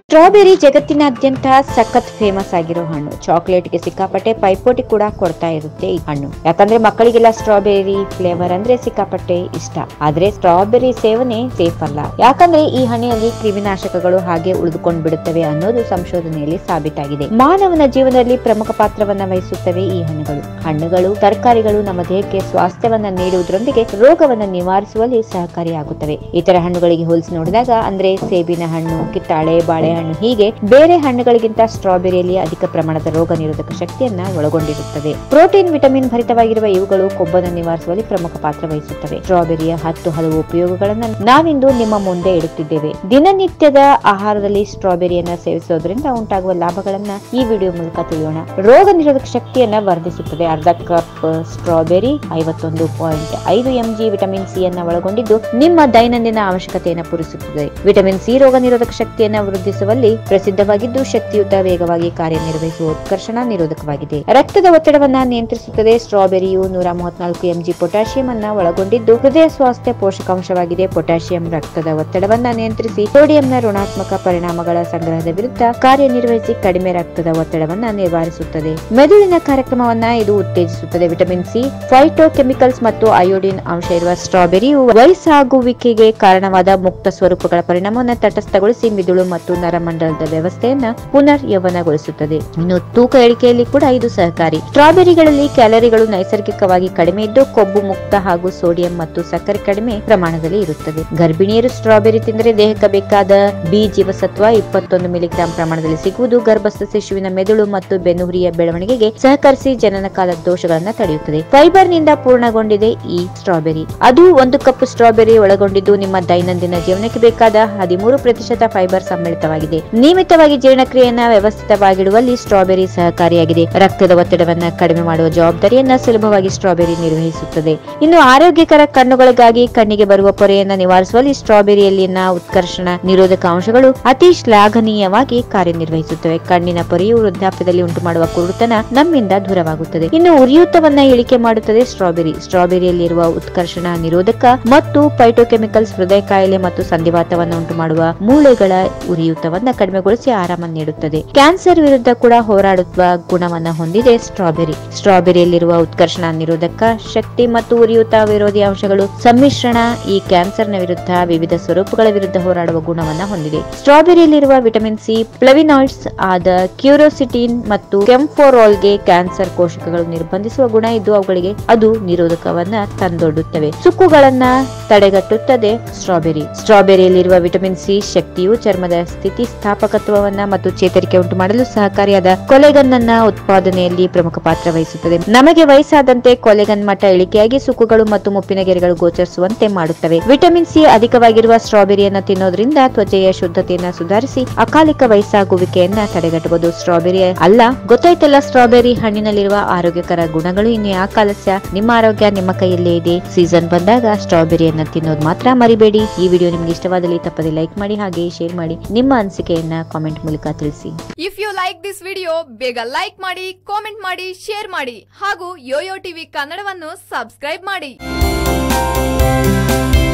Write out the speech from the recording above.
strawberry ಜಗತ್ತಿನಾದ್ಯಂತ ಸಖತ್ famous ಆಗಿರೋ ಹಣ್ಣು ಚಾಕ್ಲೇಟ್ಗೆ ಸಿಕ್ಕಾಪಟ್ಟೆ ಪೈಪೋಟಿ ಕೂಡ ಕೊಡ್ತಾ ಇರುತ್ತೆ ಈ ಹಣ್ಣು ಯಾಕಂದ್ರೆ ಮಕ್ಕಳಿಗೆಲ್ಲ ಸ್ಟ್ರಾಬೆರಿ ಫ್ಲೇವರ್ ಅಂದ್ರೆ ಸಿಕ್ಕಾಪಟ್ಟೆ ಇಷ್ಟ ಆದ್ರೆ ಸ್ಟ್ರಾಬೆರಿ ಸೇವನೆ ಸೇಫ್ ಅಲ್ಲ ಯಾಕಂದ್ರೆ ಈ ಹಣ್ಣಿನಲ್ಲಿ ಕ್ರಿಮಿನಾಶಕಗಳು ಹಾಗೆ ಉಳಿದುಕೊಂಡು ಬಿಡುತ್ತವೆ ಅನ್ನೋದು ಸಂಶೋಧನೆಯಲ್ಲಿ ಸಾಬೀತಾಗಿದೆ ಮಾನವನ ಜೀವನದಲ್ಲಿ ಪ್ರಮುಖ ಪಾತ್ರವನ್ನ ವಹಿಸುತ್ತವೆ ಈ ಹಣ್ಣುಗಳು ಹಣ್ಣುಗಳು ತರಕಾರಿಗಳು ನಮ್ಮ ದೇಹಕ್ಕೆ ಸ್ವಾಸ್ಥ್ಯವನ್ನ ನೀಡುವುದರೊಂದಿಗೆ ರೋಗವನ್ನ ನಿವಾರಿಸುವಲ್ಲಿ ಸಹಕಾರಿಯಾಗುತ್ತವೆ ಇತರ ಹಣ್ಣುಗಳಿಗೆ ಹೋಲಿಸಿ ನೋಡಿದಾಗ ಅಂದ್ರೆ ಸೇಬಿನ ಹಣ್ಣು ಕಿತ್ತಾಳೆ ಬಾಳೆಹಣ್ಣು ಹೀಗೆ ಬೇರೆ ಹಣ್ಣುಗಳಿಗಿಂತ ಸ್ಟ್ರಾಬೆರಿಯಲ್ಲಿ ಅಧಿಕ ಪ್ರಮಾಣದ ರೋಗ ನಿರೋಧಕ ಶಕ್ತಿಯನ್ನ ಒಳಗೊಂಡಿರುತ್ತದೆ ಪ್ರೋಟೀನ್ ವಿಟಮಿನ್ ಭರಿತವಾಗಿರುವ ಇವುಗಳು ಕೊಬ್ಬನ್ನು ನಿವಾರಿಸುವಲ್ಲಿ ಪ್ರಮುಖ ಪಾತ್ರ ವಹಿಸುತ್ತವೆ ಸ್ಟ್ರಾಬೆರಿಯ ಹತ್ತು ಹಲವು ಉಪಯೋಗಗಳನ್ನ ನಾವಿಂದು ನಿಮ್ಮ ಮುಂದೆ ಇಡುತ್ತಿದ್ದೇವೆ ದಿನನಿತ್ಯದ ಆಹಾರದಲ್ಲಿ ಸ್ಟ್ರಾಬೆರಿಯನ್ನ ಸೇವಿಸೋದ್ರಿಂದ ಉಂಟಾಗುವ ಲಾಭಗಳನ್ನ ಈ ವಿಡಿಯೋ ಮೂಲಕ ತಿಳಿಯೋಣ ರೋಗ ನಿರೋಧಕ ಶಕ್ತಿಯನ್ನ ವರ್ಧಿಸುತ್ತದೆ ಅರ್ಧ ಕಪ್ ಸ್ಟ್ರಾಬೆರಿ ಐವತ್ತೊಂದು ಪಾಯಿಂಟ್ ಐದು ಎಂಜಿ ವಿಟಮಿನ್ ಸಿ ಅನ್ನ ಒಳಗೊಂಡಿದ್ದು ನಿಮ್ಮ ದೈನಂದಿನ ಅವಶ್ಯಕತೆಯನ್ನು ಪೂರೈಸುತ್ತದೆ ವಿಟಮಿನ್ ಸಿ ರೋಗ ನಿರೋಧಕ ಶಕ್ತಿಯನ್ನ ವೃದ್ಧಿಸುವಲ್ಲಿ ಪ್ರಸಿದ್ಧವಾಗಿದ್ದು ಶಕ್ತಿಯುತ ವೇಗವಾಗಿ ಕಾರ್ಯನಿರ್ವಹಿಸುವ ಉತ್ಕರ್ಷಣ ನಿರೋಧಕವಾಗಿದೆ ರಕ್ತದ ಒತ್ತಡವನ್ನ ನಿಯಂತ್ರಿಸುತ್ತದೆ ಸ್ಟ್ರಾಬೆರಿಯು ನೂರ ಮೂವತ್ನಾಲ್ಕು ಎಂಜಿ ಪೊಟ್ಯಾಷಿಯಂ ಅನ್ನ ಒಳಗೊಂಡಿದ್ದು ಹೃದಯ ಸ್ವಾಸ್ಥ್ಯ ಪೋಷಕಾಂಶವಾಗಿದೆ ಪೊಟ್ಯಾಷಿಯಂ ರಕ್ತದ ಒತ್ತಡವನ್ನ ನಿಯಂತ್ರಿಸಿ ಸೋಡಿಯಂನ ಋಣಾತ್ಮಕ ಪರಿಣಾಮಗಳ ಸಂಗ್ರಹದ ವಿರುದ್ಧ ಕಾರ್ಯನಿರ್ವಹಿಸಿ ಕಡಿಮೆ ರಕ್ತದ ಒತ್ತಡವನ್ನ ನಿವಾರಿಸುತ್ತದೆ ಮೆದುಳಿನ ಕಾರ್ಯಕ್ರಮವನ್ನ ಇದು ಉತ್ತೇಜಿಸುತ್ತದೆ ವಿಟಮಿನ್ ಸಿ ಫೈಟೋ ಕೆಮಿಕಲ್ಸ್ ಮತ್ತು ಅಯೋಡಿನ್ ಅಂಶ ಇರುವ ಸ್ಟ್ರಾಬೆರಿಯು ವಯಸ್ಸಾಗುವಿಕೆಗೆ ಕಾರಣವಾದ ಮುಕ್ತ ಸ್ವರೂಪಗಳ ಪರಿಣಾಮವನ್ನು ತಟಸ್ಥಗೊಳಿಸಿ ಮಿದುಳು ಮತ್ತು ನರಮಂಡಲದ ವ್ಯವಸ್ಥೆಯನ್ನ ಪುನರ್ ಯೌವನಗೊಳಿಸುತ್ತದೆ ಇನ್ನು ತೂಕ ಇಳಿಕೆಯಲ್ಲಿ ಕೂಡ ಇದು ಸಹಕಾರಿ ಸ್ಟ್ರಾಬೆರಿಗಳಲ್ಲಿ ಕ್ಯಾಲರಿಗಳು ನೈಸರ್ಗಿಕವಾಗಿ ಕಡಿಮೆ ಇದ್ದು ಕೊಬ್ಬು ಮುಕ್ತ ಹಾಗೂ ಸೋಡಿಯಂ ಮತ್ತು ಸಕ್ಕರೆ ಕಡಿಮೆ ಪ್ರಮಾಣದಲ್ಲಿ ಇರುತ್ತದೆ ಗರ್ಭಿಣಿಯರು ಸ್ಟ್ರಾಬೆರಿ ತಿಂದರೆ ದೇಹಕ್ಕೆ ಬೇಕಾದ ಬಿ ಜೀವಸತ್ವ ಇಪ್ಪತ್ತೊಂದು ಮಿಲಿಗ್ರಾಂ ಪ್ರಮಾಣದಲ್ಲಿ ಸಿಗುವುದು ಗರ್ಭಸ್ಥ ಶಿಶುವಿನ ಮೆದುಳು ಮತ್ತು ಬೆನ್ನುಹುರಿಯ ಬೆಳವಣಿಗೆಗೆ ಸಹಕರಿಸಿ ಜನನಕಾಲ ದೋಷಗಳನ್ನ ತಡೆಯುತ್ತದೆ ಫೈಬರ್ ನಿಂದ ಪೂರ್ಣಗೊಂಡಿದೆ ಈ ಸ್ಟ್ರಾಬೆರಿ ಅದು ಒಂದು ಕಪ್ ಸ್ಟ್ರಾಬೆರಿ ಒಳಗೊಂಡಿದ್ದು ನಿಮ್ಮ ದೈನಂದಿನ ಜೀವನಕ್ಕೆ ಬೇಕಾದ ಹದಿಮೂರು ಪ್ರತಿಶತ ಫೈಬರ್ ಸಮ್ಮಿಳಿತವಾಗಿದೆ ನಿಯಮಿತವಾಗಿ ಜೀರ್ಣಕ್ರಿಯೆಯನ್ನ ವ್ಯವಸ್ಥಿತವಾಗಿಡುವಲ್ಲಿ ಸ್ಟ್ರಾಬೆರಿ ಸಹಕಾರಿಯಾಗಿದೆ ರಕ್ತದ ಒತ್ತಡವನ್ನ ಕಡಿಮೆ ಮಾಡುವ ಜವಾಬ್ದಾರಿಯನ್ನ ಸುಲಭವಾಗಿ ಸ್ಟ್ರಾಬೆರಿ ನಿರ್ವಹಿಸುತ್ತದೆ ಇನ್ನು ಆರೋಗ್ಯಕರ ಕಣ್ಣುಗಳಿಗಾಗಿ ಕಣ್ಣಿಗೆ ಬರುವ ಪೊರೆಯನ್ನ ನಿವಾರಿಸುವಲ್ಲಿ ಸ್ಟ್ರಾಬೆರಿಯಲ್ಲಿನ ಉತ್ಕರ್ಷಣ ನಿರೋಧಕ ಅಂಶಗಳು ಅತಿ ಶ್ಲಾಘನೀಯವಾಗಿ ಕಾರ್ಯನಿರ್ವಹಿಸುತ್ತವೆ ಕಣ್ಣಿನ ಪೊರೆಯು ವೃದ್ಧಾಪ್ಯದಲ್ಲಿ ಉಂಟು ಮಾಡುವ ಕುರುಡುತನ ನಮ್ಮಿಂದ ದೂರವಾಗುತ್ತದೆ ಇನ್ನು ಉರಿಯೂತವನ್ನ ಇಳಿಕೆ ಮಾಡುತ್ತದೆ ಸ್ಟ್ರಾಬೆರಿ ಸ್ಟ್ರಾಬೆರಿಯಲ್ಲಿರುವ ಉತ್ಕರ್ಷಣ ನಿರೋಧಕ ಮತ್ತು ಪೈಟೋಕೆಮಿಕಲ್ಸ್ ಹೃದಯ ಕಾಯಿಲೆ ಮತ್ತು ಸಂಧಿವಾತವನ್ನ ಉಂಟು ಮಾಡುವ ಮೂಳೆಗಳ ಉರಿಯೂತವನ್ನ ಕಡಿಮೆಗೊಳಿಸಿ ಆರಾಮ ನೀಡುತ್ತದೆ ಕ್ಯಾನ್ಸರ್ ವಿರುದ್ಧ ಕೂಡ ಹೋರಾಡುವ ಗುಣವನ್ನ ಹೊಂದಿದೆ ಸ್ಟ್ರಾಬೆರಿ ಸ್ಟ್ರಾಬೆರಿಯಲ್ಲಿರುವ ಉತ್ಕರ್ಷಣ ನಿರೋಧಕ ಶಕ್ತಿ ಮತ್ತು ಉರಿಯೂತ ವಿರೋಧಿ ಅಂಶಗಳು ಸಮ್ಮಿಶ್ರಣ ಈ ಕ್ಯಾನ್ಸರ್ನ ವಿರುದ್ಧ ವಿವಿಧ ಸ್ವರೂಪಗಳ ವಿರುದ್ಧ ಹೋರಾಡುವ ಗುಣವನ್ನ ಹೊಂದಿದೆ ಸ್ಟ್ರಾಬೆರಿಯಲ್ಲಿರುವ ವಿಟಮಿನ್ ಸಿ ಪ್ಲವಿನಾಯ್ಡ್ಸ್ ಆದ ಕ್ಯೂರೋಸಿಟಿನ್ ಮತ್ತು ಕೆಂಫೋರಾಲ್ಗೆ ಕ್ಯಾನ್ಸರ್ ಕೋಶಕಗಳು ನಿರ್ಬಂಧಿಸುವ ಗುಣ ಇದ್ದು ಅವುಗಳಿಗೆ ಅದು ನಿರೋಧಕವನ್ನ ತಂದೊಡ್ಡುತ್ತವೆ ಸುಕ್ಕುಗಳನ್ನ ತಡೆಗಟ್ಟುತ್ತದೆ ಸ್ಟ್ರಾಬೆರಿ ಸ್ಟ್ರಾಬೆರಿಯಲ್ಲಿರುವ ವಿಟಮಿನ್ ಸಿ ಶಕ್ತಿಯು ಚರ್ಮದ ಸ್ಥಿತಿ ಸ್ಥಾಪಕತ್ವವನ್ನ ಮತ್ತು ಚೇತರಿಕೆ ಉಂಟು ಮಾಡಲು ಸಹಕಾರಿಯಾದ ಕೊಲೆಗನ್ ಅನ್ನ ಉತ್ಪಾದನೆಯಲ್ಲಿ ಪ್ರಮುಖ ಪಾತ್ರ ವಹಿಸುತ್ತದೆ ನಮಗೆ ವಯಸ್ಸಾದಂತೆ ಕೊಲೆಗನ್ ಮಟ್ಟ ಇಳಿಕೆಯಾಗಿ ಸುಕ್ಕುಗಳು ಮತ್ತು ಮುಪ್ಪಿನ ಗೆರೆಗಳು ಗೋಚರಿಸುವಂತೆ ಮಾಡುತ್ತವೆ ವಿಟಮಿನ್ ಸಿ ಅಧಿಕವಾಗಿರುವ ಸ್ಟ್ರಾಬೆರಿಯನ್ನ ತಿನ್ನೋದ್ರಿಂದ ತ್ವಚೆಯ ಶುದ್ಧತೆಯನ್ನ ಸುಧಾರಿಸಿ ಅಕಾಲಿಕ ವಯಸ್ಸಾಗುವಿಕೆಯನ್ನ ತಡೆಗಟ್ಟಬಹುದು ಸ್ಟ್ರಾಬೆರಿ ಅಲ್ಲ ಗೊತ್ತಾಯ್ತಲ್ಲ ಸ್ಟ್ರಾಬೆರಿ ಹಣ್ಣಿನಲ್ಲಿರುವ ಆರೋಗ್ಯಕರ ಗುಣಗಳು ಇನ್ನು ಯಾಕೆ ಆಲಸ್ಯ ನಿಮ್ಮ ಆರೋಗ್ಯ ನಿಮ್ಮ ಕೈಯಲ್ಲೇ ಇದೆ ಸೀಸನ್ ಬಂದಾಗ ಸ್ಟ್ರಾಬೆರಿಯನ್ನ ತಿನ್ನೋದು ಮಾತ್ರ ಮರಿಬೇಡಿ ಈ ವಿಡಿಯೋ ನಿಮ್ಗೆ ಇಷ್ಟವಾದಲ್ಲಿ ತಪ್ಪದೆ ಲೈಕ್ ಮಾಡಿ ಹಾಗೆ ಶೇರ್ ಮಾಡಿ ನಿಮ್ಮ ಅನಿಸಿಕೆಯನ್ನ ಕಾಮೆಂಟ್ ಮೂಲಕ ತಿಳಿಸಿ if you like this video ಬೇಗ ಲೈಕ್ ಮಾಡಿ ಕಾಮೆಂಟ್ ಮಾಡಿ ಶೇರ್ ಮಾಡಿ ಹಾಗೂ ಯೋಯೋ ಟಿವಿ ಕನ್ನಡವನ್ನು ಸಬ್ಸ್ಕ್ರೈಬ್ ಮಾಡಿ